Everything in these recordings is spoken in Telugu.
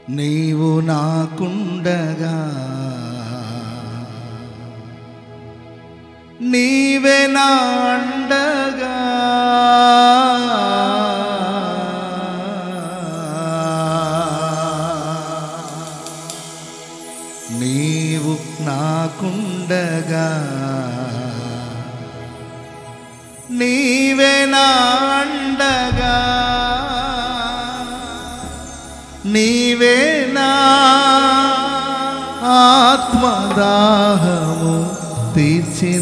నీవు నాకుండగా నీవే నా అండగా నీవు నాకుండగా నీవే నా అండగా నీవే నా ఆత్మదాహము తీర్చిన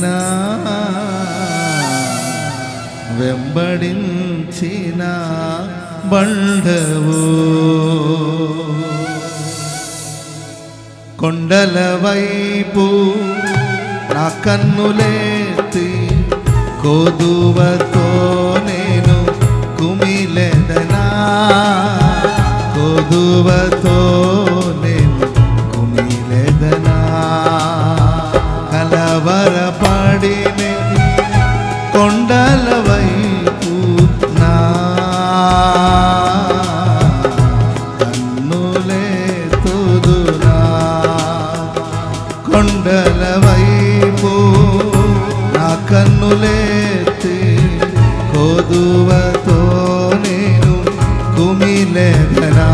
వెంబడించిన బండవు కొండల వైపు నా కన్నులేతి కోదువతో నేను కుమిలెదనా కోదువతో నేను కుమిలెదనా కలవరపడినే కొండల వైపు నా కన్నులే తుదునా కొండల వైపు నా కన్నులేతి కోదువతో నేను కుమిలెదనా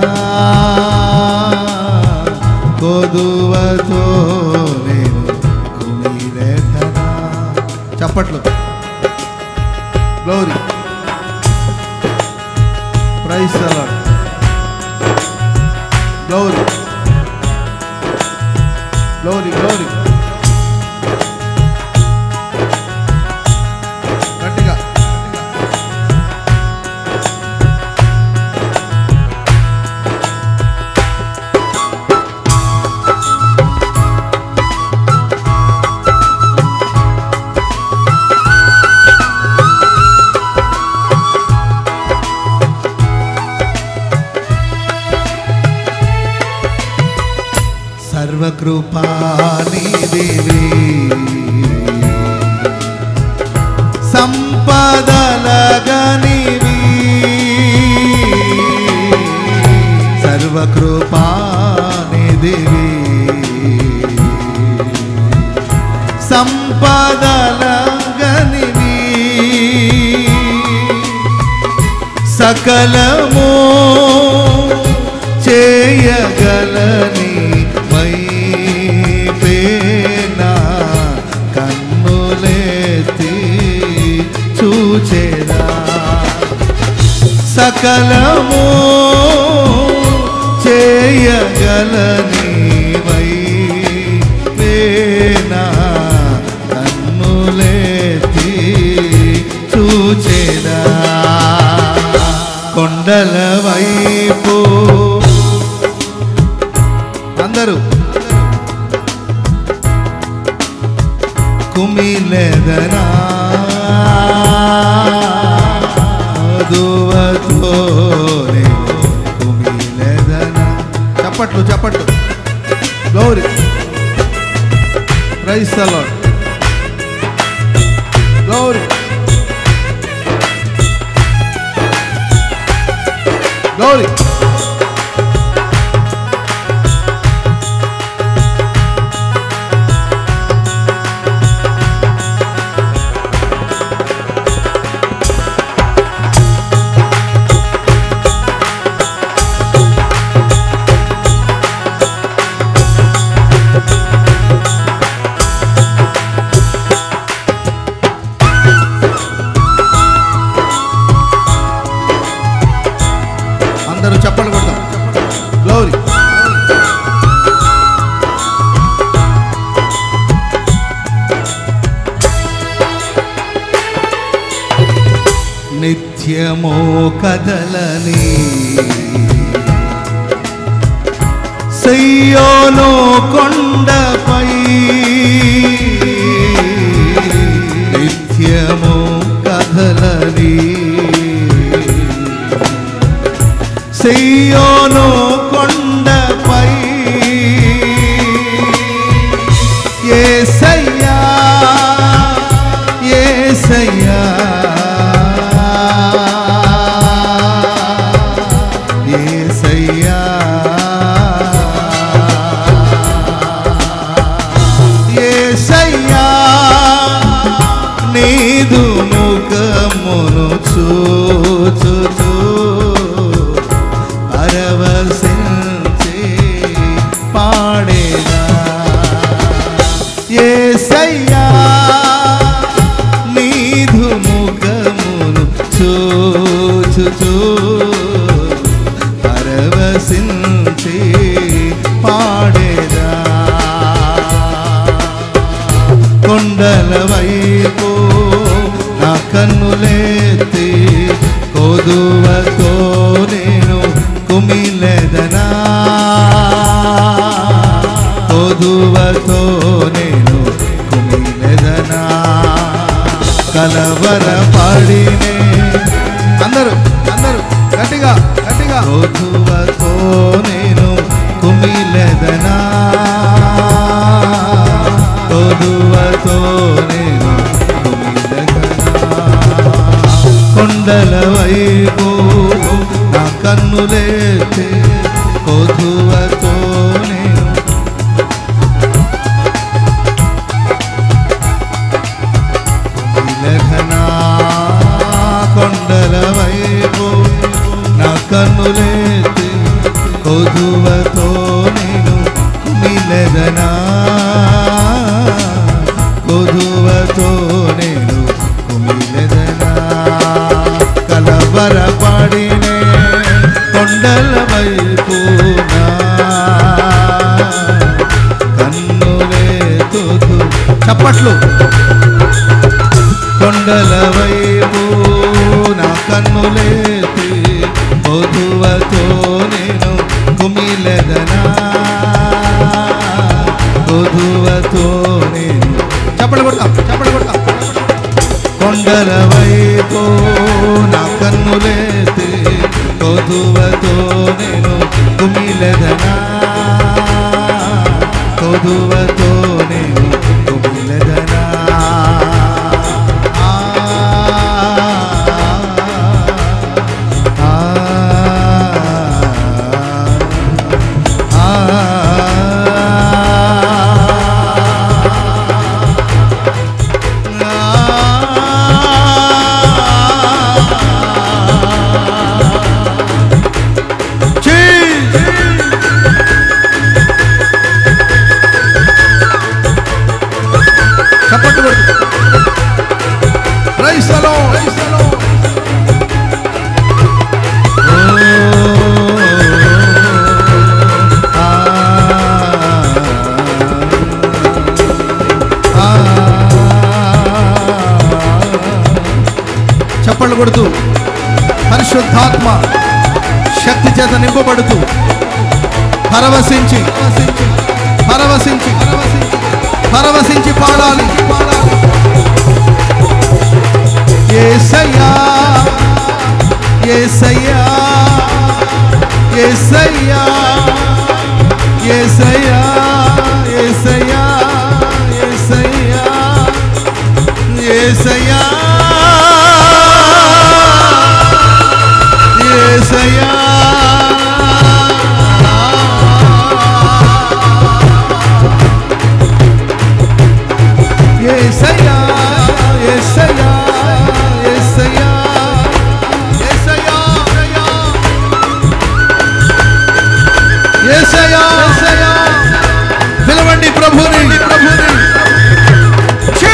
కోదువతో నేను కుమిలెదనా చప్పట్లు గ్లోరీ ప్రైస్ అలాడ్ గ్లోరీ గ్లోరీ గ్లోరీ గట్టిగా సర్వకృపాని దేవి సంపదలగనివి సర్వకృపాని దేవి సంపదలగనివి సకలము చేయగలని మైపేనా కన్నులేతి చూచేదా సకలము చేయగలని వైపేనా కన్నులేతి చూచేదా కొండల వైపు అందరూ కుమిలెదనా దువతోనే కుమిలెదనా చప్పట్లు చప్పట్లు glory praise Lord glory glory అందరూ చప్పట్లు కొడతాం గ్లోరీ నిత్యమో కదలని సయ్యోను కొండపై నిత్యము కదలని సయ్యోను కొండపై ఏసయ్యా ఏసయ్యా ఏసయ్యా ఉల్లసించి పాడేదా కొండల వైపు నా కన్నులెత్తి కొదువతో నేను కుమిలెదనా కొదువతో నేను కుమిలెదనా కలవర పాడినే అందరూ అందరూ గట్టిగా గట్టిగా కొదువతో నేను కుమిలెదనా కొదువతో నేను కుమిలెదనా కొండల వైపు నా కన్నులేతే కొదువతో నేను విలఘనా కొండల వైపు నా కన్నులేతే కొదువతో నేను కుమిలెదనా కొదువతో నేను కుమిలెదనా కలవర పడినే కొండల వైపు నా కన్నులేతుతూ చప్పట్లు కొండల వైపు నా కన్నులేతి పొదువతో నేను కుమిలెదనా పొదువతో నేను చప్పట్లు కొడతాం చప్పట్లు కొడతాం కొండల వైపు నా కన్నులేతి కొదువతో నేను కుమిలెదనా కొదువతో నేను కుమిలెదనా ఆ, ఆ, చప్పట్లు కొట్టు. Praise the Lord. ఓ, ఆ, ఆ, చప్పట్లు కొడుతూ పరిశుద్ధాత్మ శక్తి చేత నింపబడుతూ పరవశించి పరవశించి పరవశించి పాడాలి ఏసయ్యా ఏసయ్యా ఏసయ్యా ఏసయ్యా ఏసయ్యా ఏసయ్యా ఏసయ్యా ఏసయ్యా ఏసయ్యా ఏసయ్యా ఏసయ్యా ఏసయ్యా ఏసయ్యా ఏసయ్యా పిలవండి ప్రభుని ప్రభుని ఛీ!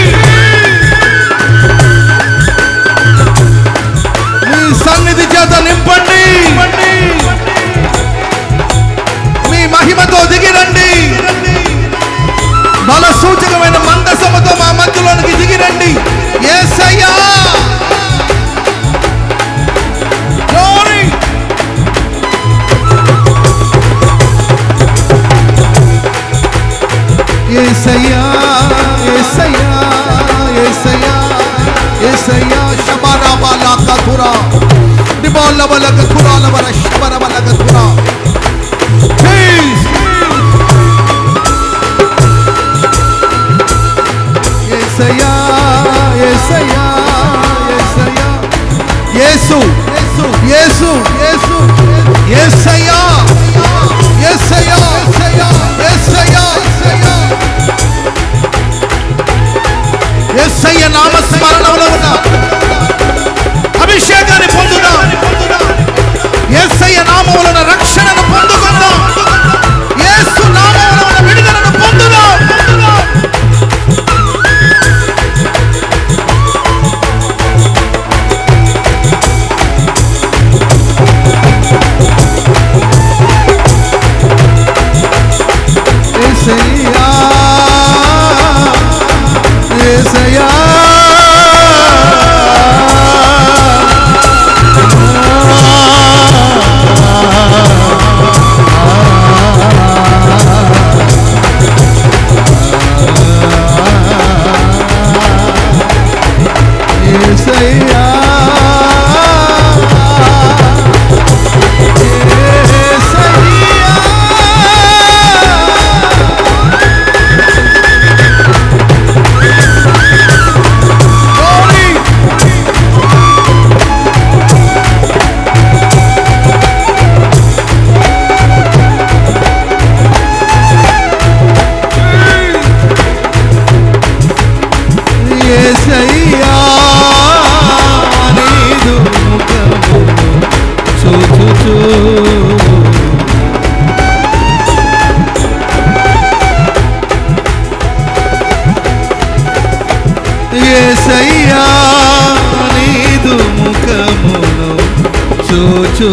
మీ సన్నిధి చేత నింపండి మీ మహిమతో దిగిరండి బల సూచకమైన మందసముతో మా మధ్యలోనికి దిగిరండి ఏసయ్యా Glory! ఏసయ్యా ఏసయ్యా ఏసయ్యా ఏసయ్యా శబరబల కథురా డిబోల బల కథురాల బల శబర బల కథురా ఏసయ్యా ఏసయ్యా ఏసయ్యా యేసు యేసు యేసు యేసయ్యా యేసయ్యా యేసయ్యా యేసయ్యా యేసయ్య నామస్మరణంలో ఉన్న అభిషేకాన్ని పొందుదా యేసయ్య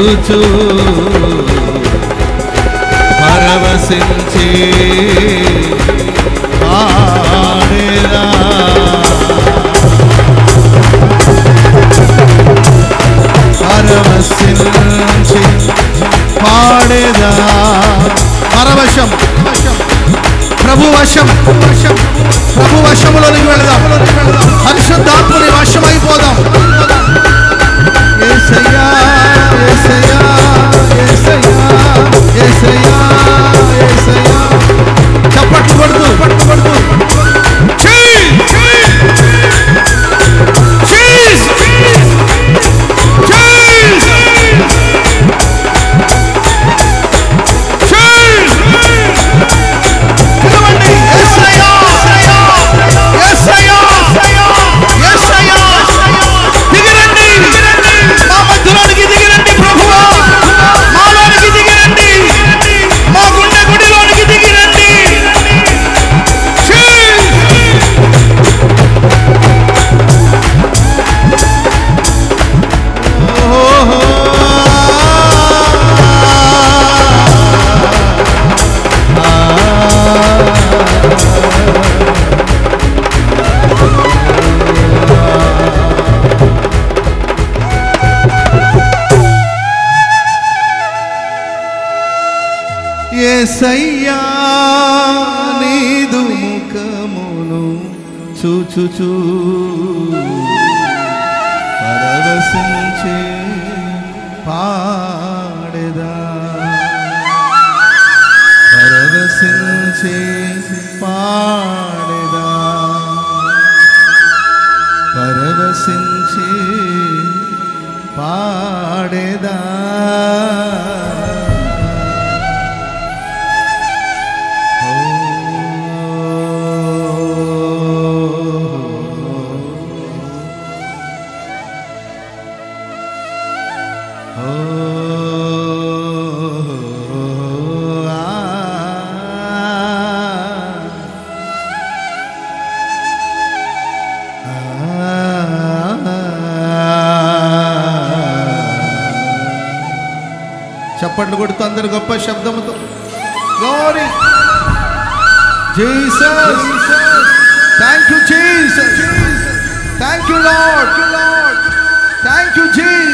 చూచు పరవశించి పాడేదా పరవశించి పాడేదా పరవశం ప్రభు వశం ప్రభు వశములోనికి వెళదాం పరిశుద్ధాత్మని వశమైపోదాం యేసయ్యా యేసయ్యా యేసయ్యా యేసయ్యా యేసయ్యా చప్పట్లు కొడుతూ చప్పట్లు కొడుతూ పిలవండి యేసయ్యా యేసయ్యా యేసయ్యా దిగిరండి మా మధ్యలోనికి దిగిరండి ప్రభువా మాలోనికి దిగిరండి మా గుండె గుడిలోనికి దిగిరండి ఏసయ్యా నీదు ముఖమును చూచుచూ పరవశించే పాడేదా పరవశించే పాడేదా పరవశించే పాడేదా చప్పట్లు కొడుతూ అందరు గొప్ప శబ్దముతో glory Jesus thank you Jesus thank you Lord thank you Jesus